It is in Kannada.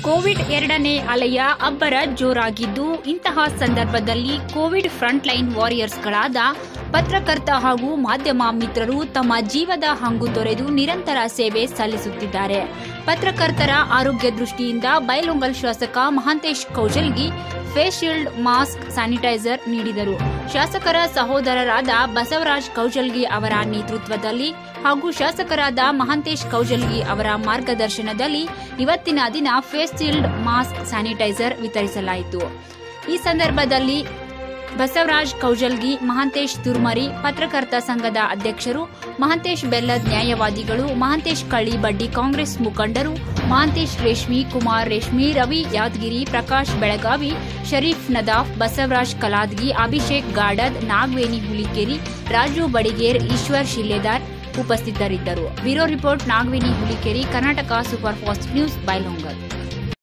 ಕೋವಿಡ್ ಎರಡನೇ ಅಲೆಯ ಅಬ್ಬರ ಜೋರಾಗಿದ್ದು ಇಂತಹ ಸಂದರ್ಭದಲ್ಲಿ ಕೋವಿಡ್ ಫ್ರಂಟ್ಲೈನ್ ವಾರಿಯರ್ಸ್ಗಳಾದ ಪತ್ರಕರ್ತ ಹಾಗೂ ಮಾಧ್ಯಮ ಮಿತ್ರರು ತಮ್ಮ ಜೀವದ ಹಂಗು ತೊರೆದು ನಿರಂತರ ಸೇವೆ ಸಲ್ಲಿಸುತ್ತಿದ್ದಾರೆ ಪತ್ರಕರ್ತರ ಆರೋಗ್ಯ ದೃಷ್ಟಿಯಿಂದ ಬೈಲೊಂಗಲ್ ಶಾಸಕ Mahantesh Kaujalgi face shield mask sanitizer ನೀಡಿದರು ಶಾಸಕರ ಸಹೋದರರಾದ ಬಸವರಾಜ್ ಕೌಜಲ್ಗಿ ಅವರ ನೇತೃತ್ವದಲ್ಲಿ ಹಾಗೂ ಶಾಸಕರಾದ ಮಹಾಂತೇಶ್ ಕೌಜಲ್ಗಿ ಅವರ ಮಾರ್ಗದರ್ಶನದಲ್ಲಿ ಇವತ್ತಿನ ದಿನ ಫೇಸ್ ಶೀಲ್ಡ್ ಮಾಸ್ಕ್ ಸ್ಯಾನಿಟೈಸರ್ ವಿತರಿಸಲಾಯಿತು ಈ ಸಂದರ್ಭದಲ್ಲಿ ಬಸವರಾಜ್ ಕೌಜಲ್ಗಿ ಮಹಾಂತೇಶ್ ತುರ್ಮರಿ ಪತ್ರಕರ್ತ ಸಂಘದ ಅಧ್ಯಕ್ಷರು ಮಹಾಂತೇಶ್ ಬೆಲ್ಲದ್ ನ್ಯಾಯವಾದಿಗಳು ಮಹಾಂತೇಶ್ ಕಳ್ಳಿ ಬಡ್ಡಿ ಕಾಂಗ್ರೆಸ್ ಮುಖಂಡರು ಮಹಾಂತೇಶ್ ರೇಷ್ಮಿ ಕುಮಾರ್ ರೇಷ್ಮಿ ರವಿ ಯಾದಗಿರಿ ಪ್ರಕಾಶ್ ಬೆಳಗಾವಿ ಶರೀಫ್ ನದಾಫ್ ಬಸವರಾಜ್ ಕಲಾದ್ಗಿ ಅಭಿಷೇಕ್ ಗಾಡದ್ ನಾಗವೇಣಿ ಹುಲಿಕೇರಿ ರಾಜು ಬಡಿಗೇರ್ ಈಶ್ವರ್ ಶಿಲ್ಲೆದಾರ್ ಉಪಸ್ಥಿತರಿದ್ದರು bureau report Nagaveni Hulikeri Karnataka super fast news Bailhongal